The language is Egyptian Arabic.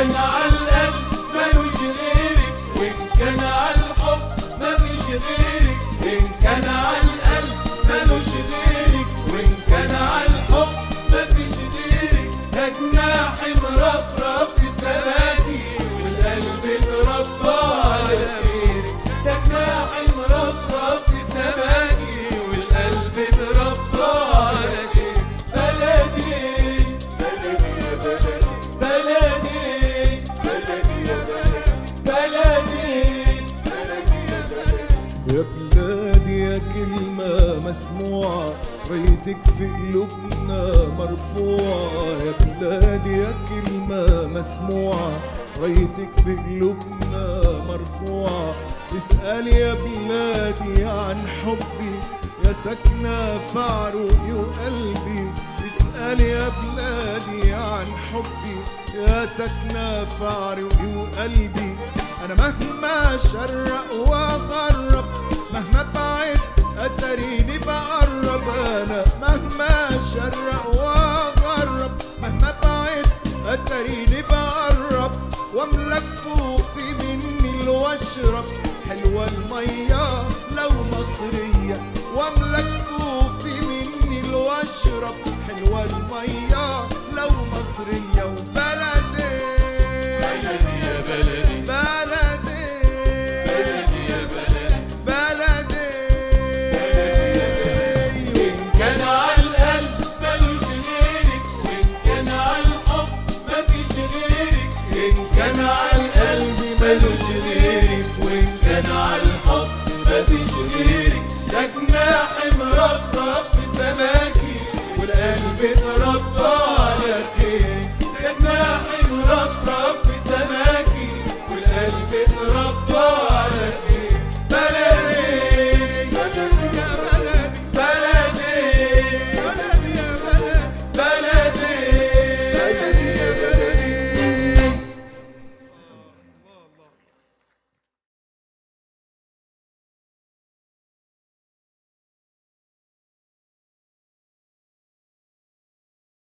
كان على القلب ملوش غيرك وإن كان على الحب مفيش غيرك إن كان على القلب ملوش غيرك وإن كان على الحب مفيش غيرك ده جناحي مرفرف في سماكي والقلب اتربى على خيرك ده جناحي مرفرف في سماكي والقلب اتربى على خيرك بلدي بلدي يا بلدي بلدي بلدي يا بلدي يا بلادي يا كلمة مسموعة رايتك في قلوبنا مرفوعة يا بلادي يا كلمة مسموعة رايتك في قلوبنا مرفوعة اسأل يا بلادي عن حبي يا ساكنة في عروقي وقلبي اسأل يا بلادي عن حبي يا ساكنة في عروقي وقلبي أنا مهما شرق وأغرب مهما بعد أتريني بقرب أنا مهما شرق وأغرب مهما بعد أتريني بقرب وأملك فوفي مني وأشرب حلوة المية لو مصرية وأملك فوفي مني وأشرب حلوة المية لو مصرية وبلدي بلدي يا بلدي بلدي بلدي يا بلدي بلدي إن كان على القلب ملوش غيرك وإن كان على الحب مفيش غيرك إن كان على القلب ملوش غيرك